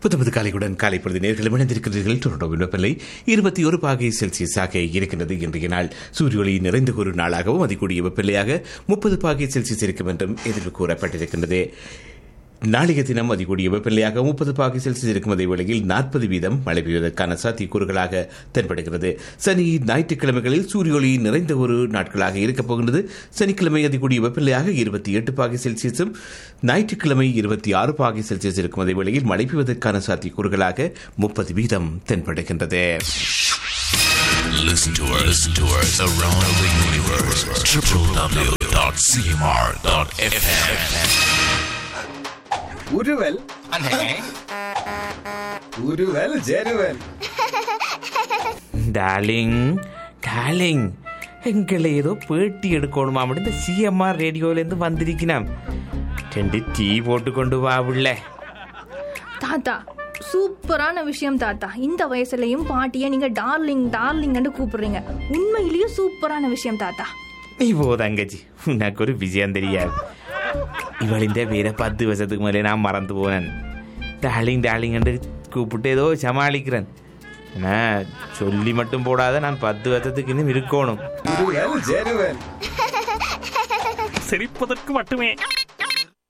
புத்தமது காலையுடன் காலை பொழுது நேர்களும் இணைந்திருக்கிறீர்கள் டொரண்டோ வெப்பநிலை இருபத்தி ஒரு பாகை செல்சியஸாக இருக்கின்றது இன்றைய நாள் சூரிய ஒளி நிறைந்த ஒரு நாளாகவும் அதிகூடிய வெப்பநிலையாக முப்பது பாகை செல்சியஸ் இருக்கும் என்றும் எதிர்ப்பு கூறப்பட்டிருக்கின்றது நாளைய தினம் அதிகூடிய வெப்பநிலையாக முப்பது பாகை செல்சியஸ் இருக்கும் அதே வேளையில் நாற்பது வீதம் மழை பெய்வதற்கான சாத்தியக்கூறுகளாக தென்படுகிறது சனி ஞாயிற்றுக்கிழமைகளில் சூரிய ஒளி நிறைந்த ஒரு நாட்களாக இருக்கப் போகின்றது சனிக்கிழமை அதிகூடிய வெப்பநிலையாக இருபத்தி எட்டு பாகை செல்சியஸும் ஞாயிற்றுக்கிழமை இருபத்தி ஆறு பாகை செல்சியஸ் இருக்கும் அதே வேளையில் மழை பெய்வதற்கான சாத்தியக்கூறுகளாக முப்பது வீதம் தென்படுகின்றது Listen to us, listen to us around the universe. www.cmr.fm. ഉരുവൽ ഉരുവൽ ജനുവൽ டார்லிங் டார்லிங் எங்களை ஏதோ பேட்டி எடுக்கணுமா அப்படி இந்த சிஎம்ஆர் ரேடியோலேருந்து வந்திருக்கிறேன் ரெண்டு டீ போட்டு கொண்டு வா உள்ள தாத்தா சூப்பரான விஷயம் தாத்தா இந்த வயசுலயும் பாட்டியை நீங்க டார்லிங் டார்லிங்னு கூப்பிடுறீங்க உண்மையிலேயே சூப்பரான விஷயம் தாத்தா நீ போ தங்கச்சி உனக்கு ஒரு விஷயம் தெரியாது இவள் இந்த வேற பத்து வருஷத்துக்கு மேலே நான் மறந்து போனேன் டார்லிங் டார்லிங் என்று கூப்பிட்டு ஏதோ சமாளிக்கிறேன் என்ன சொல்லி மட்டும் போடாத நான் பத்து வருஷத்துக்கு இன்னும் இருக்கணும் ഉരുവൽ ജനുവൽ சிரிப்பதற்கு மட்டுமே